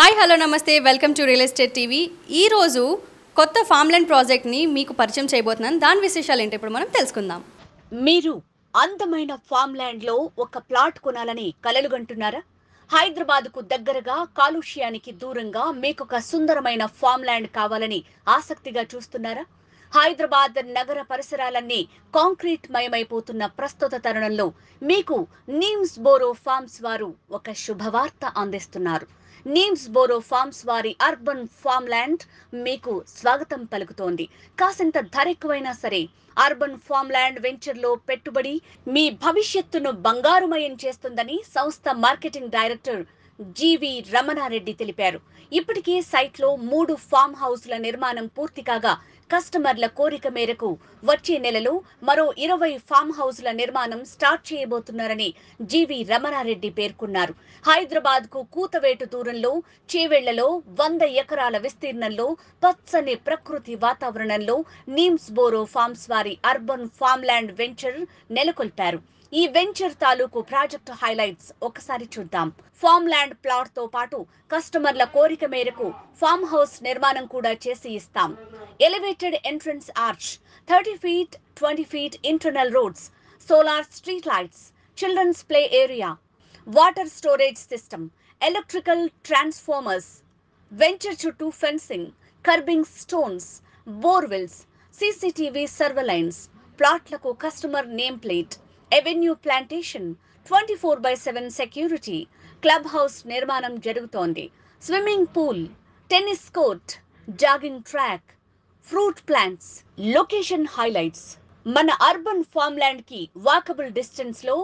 hi hello నమస్తే welcome to real estate TV ఈరోజు కొత్త ఫార్మ్లాండ్ ప్రాజెక్ట్ని మీకు పరిచయం చేయబోతున్నాను దాని విశేషాలు ఏంటి ఇప్పుడు మనం తెలుసుకుందాం మీరు అందమైన ఫామ్ ల్యాండ్ లో ఒక ప్లాట్ కొనాలని కలలుగంటున్నారా హైదరాబాద్ కు దగ్గరగా కాలుష్యానికి దూరంగా మీకు ఒక సుందరమైన ఫామ్ ల్యాండ్ కావాలని ఆసక్తిగా చూస్తున్నారా హైదరాబాద్ నగర పరిసరాలన్నీ కాంక్రీట్ మయమైపోతున్న ప్రస్తుత తరుణంలో మీకు నీమ్స్ బోరో ఫార్మ్స్ వారు ఒక శుభవార్త అందిస్తున్నారు నీమ్స్ బోరో ఫార్మ్స్ వారి అర్బన్ ఫామ్ ల్యాండ్ మీకు స్వాగతం పలుకుతోంది కాసింత ధర ఎక్కువైనా సరే అర్బన్ ఫామ్ ల్యాండ్ వెంచర్ లో పెట్టుబడి మీ భవిష్యత్తును బంగారుమయం చేస్తుందని సంస్థ మార్కెటింగ్ డైరెక్టర్ జీవి రమణారెడ్డి తెలిపారు ఇప్పటికే సైట్ లో మూడు ఫామ్ హౌస్ల నిర్మాణం పూర్తి కాగా కస్టమర్ల కోరిక మేరకు వచ్చే నెలలో మరో ఇరవై ఫామ్ హౌస్ల నిర్మాణం స్టార్ట్ చేయబోతున్నారని జీవి రమణారెడ్డి పేర్కొన్నారు హైదరాబాద్ కు కూతవేటు దూరంలో చేవెళ్లలో వంద ఎకరాల విస్తీర్ణంలో పచ్చని ప్రకృతి వాతావరణంలో నీమ్స్ బోరో ఫార్మ్స్ వారి అర్బన్ ఫామ్ ల్యాండ్ వెంచర్ నెలకొల్పారు ఈ వెంచర్ తాలూకు ప్రాజెక్టు హైలైట్స్ ఒకసారి చూద్దాం ఫామ్ ల్యాండ్ ప్లాట్ తో పాటు కస్టమర్ల కోరిక మేరకు ఫామ్ హౌస్ నిర్మాణం కూడా చేసి ఇస్తాం elevated entrance arch thirty feet twenty feet internal roads solar street lights children's play area water storage system electrical transformers venture చుట్టూ fencing curbing stones borewells CCTV surveillance ప్లాట్లకు customer name plate avenue plantation twenty four by seven security club house నిర్మాణం జరుగుతోంది swimming pool tennis court jogging track fruit plants location highlights మన urban farm land కి walkable distance లో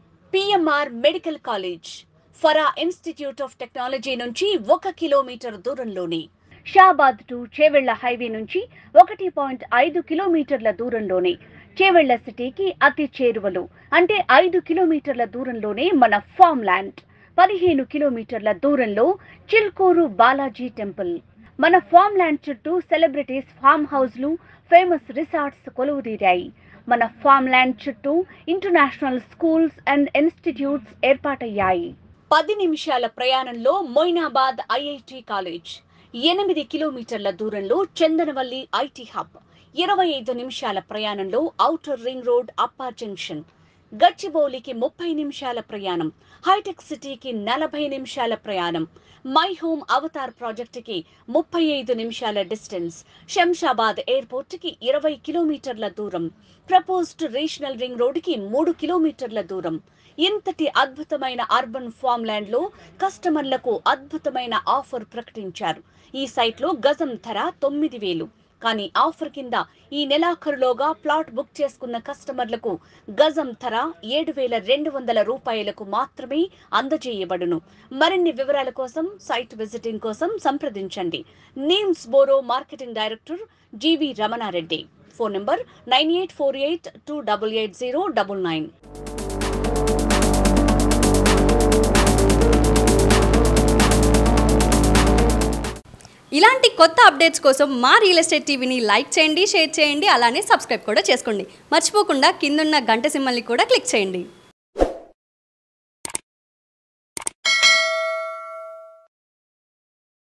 PMR medical college Farah institute of technology నుంచి ఒక kilometre దూరంలోనే Shabad to Chevella highway నుంచి ఒకటి పాయింట్ ఐదు కిలోమీటర్ల దూరంలోనే చేవెళ్ల సిటీకి అతి చేరువలో అంటే ఐదు కిలోమీటర్ల దూరంలోనే మన ఫామ్ ల్యాండ్ పదిహేను కిలోమీటర్ల దూరంలో చిల్కూరు బాలాజీ టెంపుల్ మన ఫామ్ ల్యాండ్ చుట్టూ సెలబ్రిటీస్ ఫామ్ హౌస్లు ఫేమస్ రిసార్ట్స్ కొలువుదీరాయి మన ఫామ్ ల్యాండ్ చుట్టూ ఇంటర్నేషనల్ స్కూల్స్ అండ్ ఇన్స్టిట్యూట్స్ ఏర్పాటయ్యాయి పది నిమిషాల ప్రయాణంలో మొయినాబాద్ ఐఐటి కాలేజ్ ఎనిమిది కిలోమీటర్ల దూరంలో చందనవల్లి ఐటీ హబ్ ఇరవై ఐదు నిమిషాల ప్రయాణంలో ఔటర్ రింగ్ రోడ్ అప్పార్ జంక్షన్ గచ్చిబౌలికి ముప్పై నిమిషాల ప్రయాణం హైటెక్ సిటీకి నలభై నిమిషాల ప్రయాణం మై హోమ్ అవతార్ ప్రాజెక్టుకి ముప్పై ఐదు నిమిషాల డిస్టెన్స్ శంషాబాద్ ఎయిర్పోర్ట్ కి ఇరవై కిలోమీటర్ల దూరం ప్రపోజ్డ్ రీజనల్ రింగ్ రోడ్డుకి మూడు కిలోమీటర్ల దూరం ఇంతటి అద్భుతమైన అర్బన్ ఫామ్ ల్యాండ్ లో కస్టమర్లకు అద్భుతమైన ఆఫర్ ప్రకటించారు ఈ సైట్ లో గజం ధర తొమ్మిది వేలు కానీ ఆఫర్ కింద ఈ నెలాఖరులోగా ప్లాట్ బుక్ చేసుకున్న కస్టమర్లకు గజం ధర ఏడు వేల రెండు వందల రూపాయలకు మాత్రమే అందజేయబడును మరిన్ని వివరాల కోసం సైట్ విజిటింగ్ కోసం సంప్రదించండి నేమ్స్ బోరో marketing director G V Ramana Reddy phone number nine eight four eight two double eight zero double nine ఇలాంటి కొత్త అప్డేట్స్ కోసం మా రియల్ ఎస్టేట్ టీవీని లైక్ చేయండి షేర్ చేయండి అలానే సబ్స్క్రైబ్ కూడా చేసుకోండి మర్చిపోకుండా కిందున్న గంట సింబల్ని కూడా క్లిక్ చేయండి